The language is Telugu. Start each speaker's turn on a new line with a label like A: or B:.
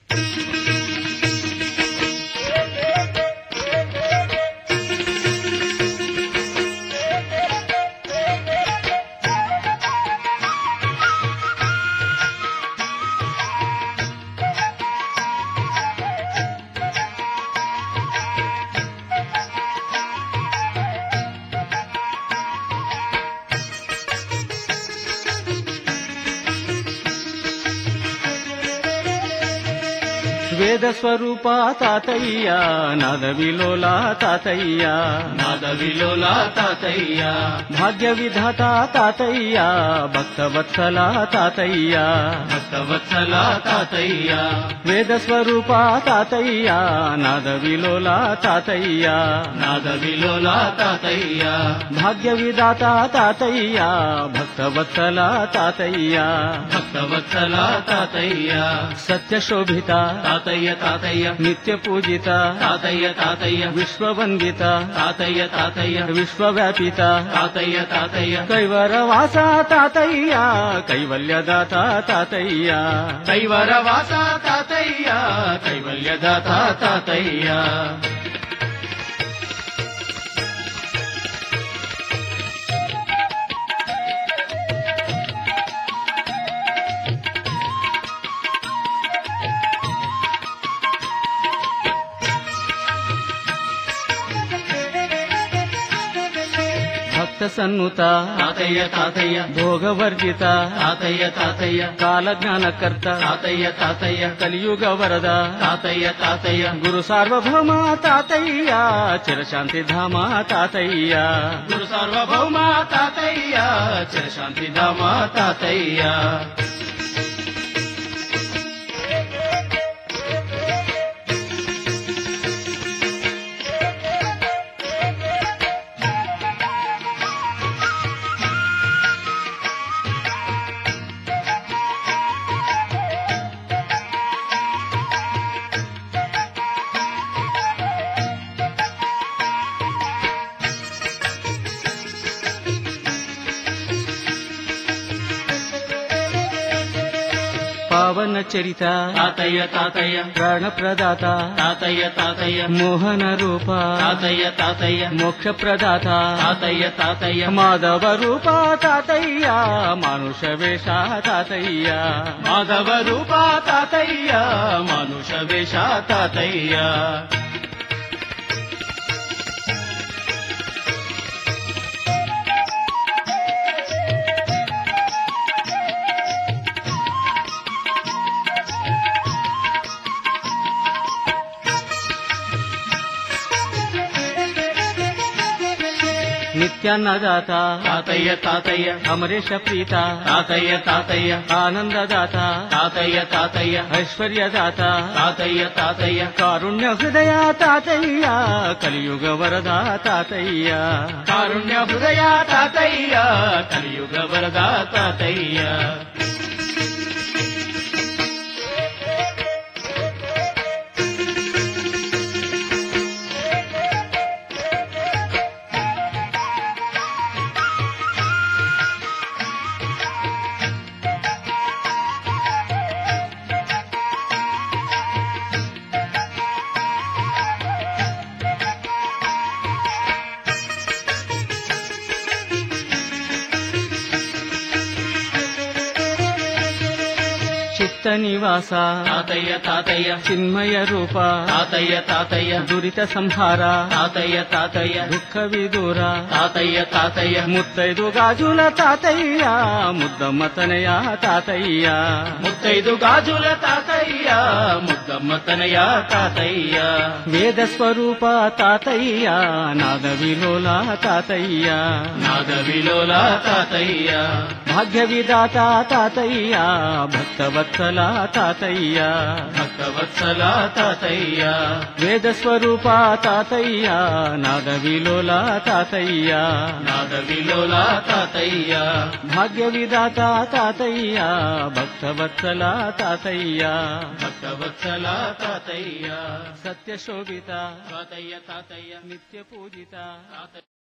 A: వేద స్వరూప తాతయ్య నాద విలోల తాతయ్య
B: నాద విలోల తాతయ్య
A: భాగ్య విధాత తాతయ్య భక్తవత్సల తాతయ్య
B: భక్తవత్సల తాతయ్య
A: వేద స్వరూప తాతయ్య నాద విలోల తాతయ్య
B: నాద విలోల తాతయ్య
A: భాగ్య విధాత తాతయ్య భక్తవత్సల తాతయ్య
B: భక్తవత్సల తాతయ్య
A: సత్యశోభిత
B: తాతయ్య తాతయ్య
A: నిత్య పూజిత
B: తాతయ్య తాతయ్య
A: విశ్వవందిత
B: తాతయ్య తాతయ్య
A: విశ్వవ్యాపిత
B: తాతయ్య తాతయ్య
A: కైవరవాస తాతయ్య కైవల్యదాత తాతయ్య
B: కైవరవాస తాతయ్య కైవల్యదాత తాతయ్య
A: భక్త సన్నుత
B: తాతయ్య తాతయ్య
A: భోగవర్జిత
B: తాతయ్య తాతయ్య
A: కాలజ్ఞానకర్త
B: తాతయ్య తాతయ్య
A: కలియుగ వరద
B: తాతయ్య తాతయ్య
A: గురు సార్వభౌమ తాతయ్య చిరశాంతి ధామ తాతయ్య
B: గురు సార్వభౌమ తాతయ్య చిరశాంతి ధామ తాతయ్య
A: పావన చరిత
B: తాతయ్య తాతయ్య
A: ప్రాణప్రదాత
B: తాతయ్య తాతయ్య
A: మోహన రూప
B: తాతయ్య తాతయ్య
A: మోక్ష ప్రదాత
B: తాతయ్య తాతయ్య
A: మాధవ రూప తాతయ్య మానుష వేష తాతయ్య
B: మాధవ రూప తాతయ్య మనుష వేష తాతయ్య
A: నిత్యాన్నదాత
B: తాతయ్య తాతయ్య
A: అమరేష ప్రీత
B: తాతయ్య తాతయ్య
A: ఆనందదాత
B: తాతయ్య తాతయ్య
A: ఐశ్వర్యదాత
B: తాతయ్య తాతయ్య
A: కారుణ్య హృదయ తాతయ్య కలియుగ వరద తాతయ్య
B: కారుణ్య హృదయ తాతయ్య కలియుగ వరద తాతయ్య
A: చిత్త నివాస
B: తాతయ్య తాతయ్య
A: చిన్మయ రూప
B: తాతయ్య తాతయ్య
A: దురిత సంహార
B: తాతయ్య తాతయ్య
A: దుఃఖ విదూర
B: తాతయ్య తాతయ్య
A: ముత్తైదు గాజుల తాతయ్య ముద్దమ్మ తనయ తాతయ్య
B: ముత్తైదు గాజుల తాతయ్య ముద్దమ్మ తనయ తాతయ్య
A: వేద స్వరూప తాతయ్య నాద విలోల తాతయ్య
B: నాద విలోల తాతయ్య
A: భాగ్య విదాత తాతయ్య భక్తవత్సల తాతయ్య
B: భక్తవత్సల తాతయ్య
A: వేద స్వరూప తాతయ్య నాద విలోల తాతయ్య
B: నాద విలోల తాతయ్య
A: భాగ్య విదాత తాతయ్య భక్తవత్సల తాతయ్య
B: భక్తవత్సల తాతయ్య
A: సత్యశోభిత
B: తాతయ్య తాతయ్య
A: నిత్య పూజిత
B: తాతయ్య